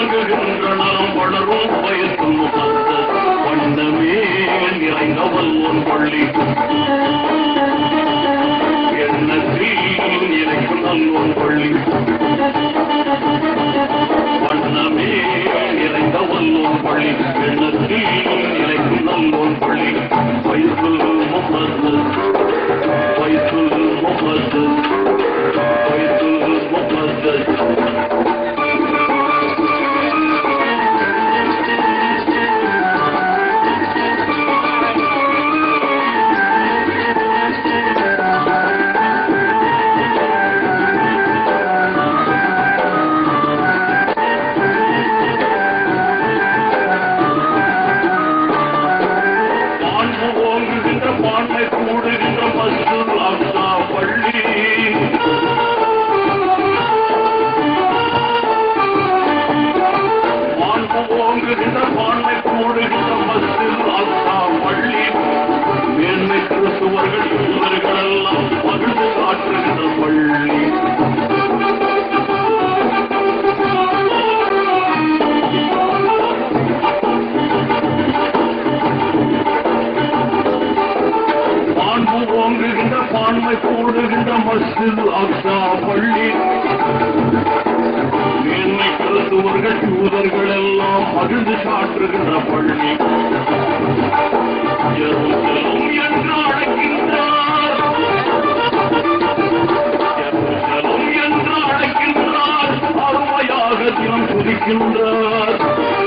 வணங்குகின்ற நாம் வளரும் வயசும் முகத்த வண்ணமே நிறைந்தவன் உன் பள்ளி எண்ணத்தில் நிறைக்கும் நல்லோன் பள்ளி வண்ணமே நிறைந்த வல்லோன் பள்ளி எண்ணத்தில் நிறைக்கும் நல்லோன் பள்ளி வயசுல் முகத்து வயசுல் முகத்து வயசுல் முகத்து பான்பு ஓங்குகின்ற பான்மை கூடுகின்ற மசு அம்சா பள்ளி பான்பு ஓங்குகின்ற பான்மை கூடுகின்ற மசு அம்சா பள்ளி மேன்மை கிறிஸ்துவர்கள் இவர்களெல்லாம் மகிழ்ந்து காட்டுகின்ற பள்ளி பான்பு ஓங்குகின்ற பான்மை கூடுகின்ற மஸ்ஜித் அக்ஸா பள்ளி மேன்மை கிறிஸ்துவர்கள் யூதர்கள் எல்லாம் மகிழ்ந்து சாற்றுகின்ற பள்ளி எருசலம் என்று அழைக்கின்றார் எருசலம் என்று அழைக்கின்றார் அருமையாக தினம் துதிக்கின்றார்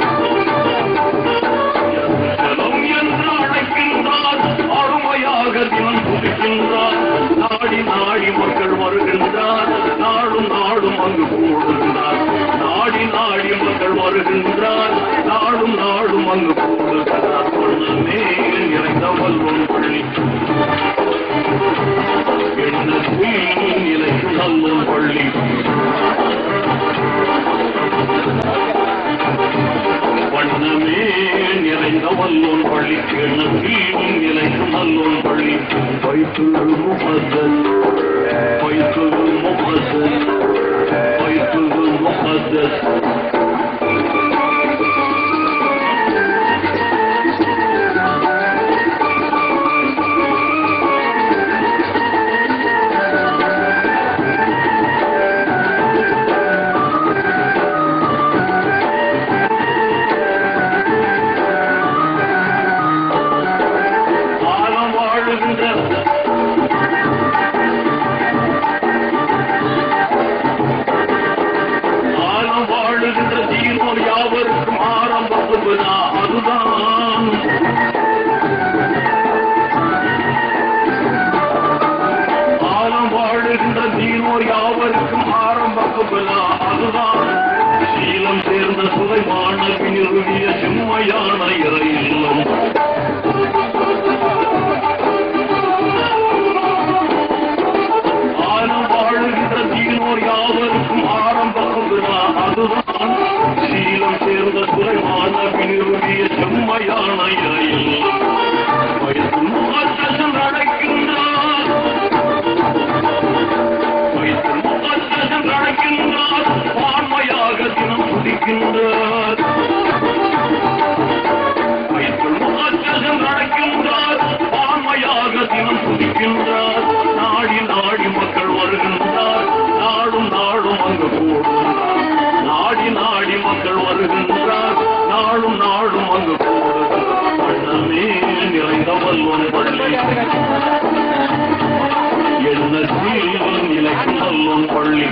எருசலம் என்று அழைக்கின்றார் அருமையாக தினம் துதிக்கின்றார் நாடி நாடி மக்கள் வருகின்றார் நாடும் நாடும் அங்கு கூடுகின்றார் நாடி நாடி மக்கள் வருகின்றார் நாடும் நாடும் அங்கு கூடுகின்றார் சொன்னமே நிறைந்த வல்வன் பள்ளி எண்ணத்தில் நிலைக்கும் நல்லன் பள்ளி வண்ணமே நிறைந்த வல்லோன் பள்ளி எண்ணத்தில் நிலைக்கும் நல்லோன் பள்ளி பைத்துல் முகத்தல் பைத்துல் முகத்தல் பைத்துல் முகத்தல் காலம் வாழுகின்ற காலம் வாழுகின்ற தீர்மம் யாவருக்கும் ஆரம்பம் அதுதான் காலம் வாழுகின்ற தீனோர் யாவருக்கும் ஆரம்பம் அதுதான் சீலம் சேர்ந்த சுதைமான நிறுவிய செம்மையான இறை இல்லம் ஆலம் வாழுகின்ற தீனோர் யாவருக்கும் ஆரம்பம் அதுதான் சீலம் சேர்ந்த சுரைமான பின்னிறுவிய செம்மையான இறையில் வயசும் முகத்தசம் நடக்கின்றார் வயசும் முகத்தசம் நடக்கின்றார் பான்மையாக தினம் துடிக்கின்றார் வயசுள் முகத்தசம் நடக்கின்றார் பான்மையாக தினம் துதிக்கின்றார் நாடி நாடி மக்கள் வருகின்றார் நாடும் நாடும் அங்கு கூடுகின்றார் நாடி நாடி மக்கள் வருகின்றார் நாடும் நாடும் அங்கு கூடுகின்றார் வண்ணமே நிறைந்த வல்வன் பள்ளி எண்ணத்தில் நிலைக்கும் வல்வன் பள்ளி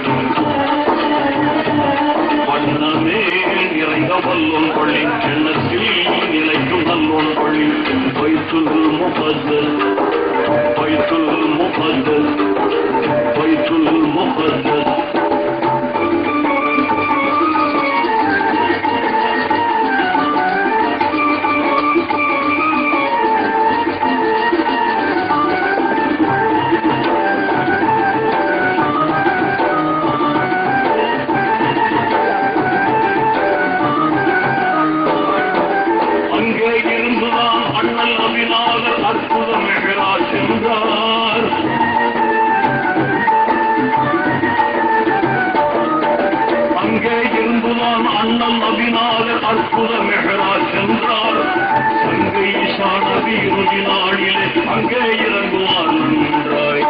வண்ணமே நிறைந்த வல்லோன் பள்ளி எண்ணத்தில் நிலைக்கும் நல்லோன் பள்ளி பைத்துல் முகத்தல் பைத்துல் முகத்தல் பைத்துல் முகத்தல் அங்கே இருந்துதான் அண்ணல் அபிநாதர் அற்புத மெகரா சென்றார் அற்புத மெகரா சென்றார் சங்கை சாணதி இறுதி நாளிலே அங்கே இறங்குவார் நன்றாய்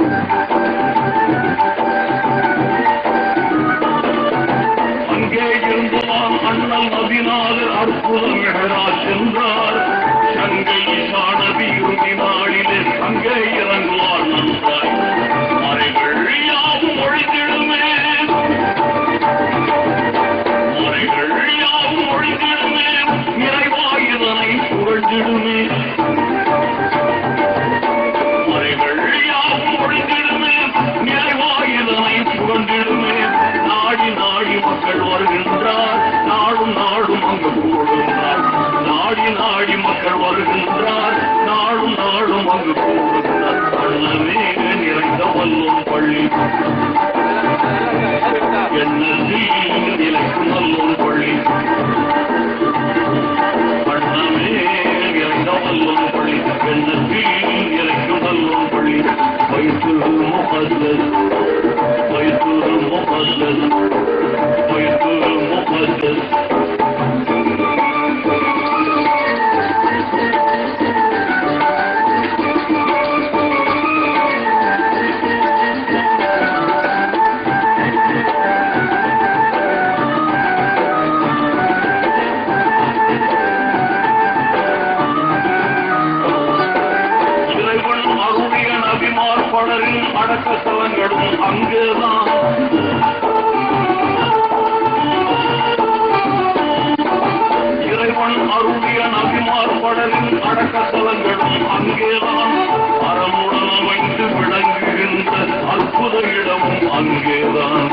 அங்கே இருந்துவான் அண்ணல் நபிநாதர் அற்புத மெகரா சென்றார் சங்கை சாணதி இறுதி நாளிலே அங்கே இறங்குவார் நன்றாய் மறைகள் யாவும் ஒழித்திடுமே மறைகள் யாவும் ஒழித்திடுமே நிறைவாயுதனை புகழ்ந்திடுமே மறைகள் யாவும் ஒழிந்திடுமே நிறைவாயுதனை புகழ்ந்திடுமே நாடி நாடி மக்கள் வருகின்றார் நாடும் நாடும் அங்கு கூடுகிறார் நாடி நாடி மக்கள் வருகின்றார் நாடும் நாடும் அங்கு கூடுகிறார் அண்ணமே நிறைந்த வல்லும் பள்ளி எண்ணத்தில் நிலைக்கும் வல்லும் பள்ளி அண்ணமே நிறைந்த வல்லும் பள்ளி எண்ணத்தில் நிலைக்கும் வல்லும் பள்ளி வைத்து முகல்லஸ் வைத்து முகல்லஸ் வைத்து முகல்லஸ் இறைவன் அருளிய நபிமார் பலரின் அடக்க ஸ்தலங்களும் அங்கேதான் இறைவன் அருளிய நபிமார் பலரின் அடக்க ஸ்தலங்களும் அங்கேதான் அறமுடன் அமைந்து விளங்குகின்ற அற்புத இடமும் அங்கேதான்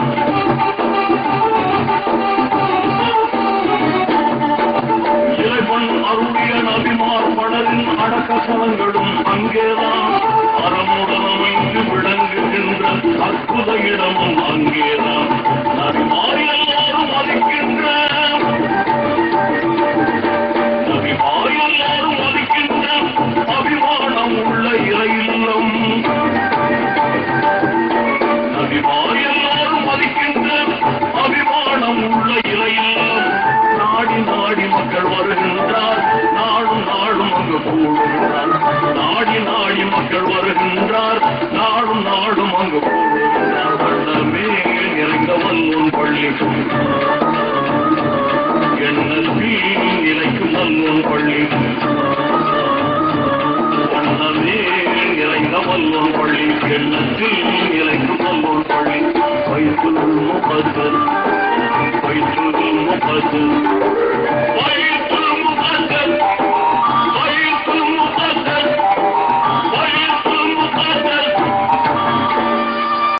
இறைவன் அருளிய நபிமார் பலரின் அடக்கசலங்களும் அங்கேதான் அறமுடன் அமைந்து விளங்குகின்ற அற்புத இடமும் அங்கேதான் நபிமார் எல்லாரும் மதிக்கின்ற நபிமார் எல்லாரும் மதிக்கின்ற அபிமானம் உள்ள இறை இல்லம் நபிமார் எல்லாரும் மதிக்கின்ற அபிமானம் உள்ள இறையில்லம் நாடி நாடி மக்கள் வருகின்றார் நாடும் நாடும் அங்கு கூடுகிறார் நாடி நாடி மக்கள் வருகின்றார் நாடும் நாடும் அங்கு கூடுகிறார் வண்ணமே நிறைந்த வல்லும் பள்ளி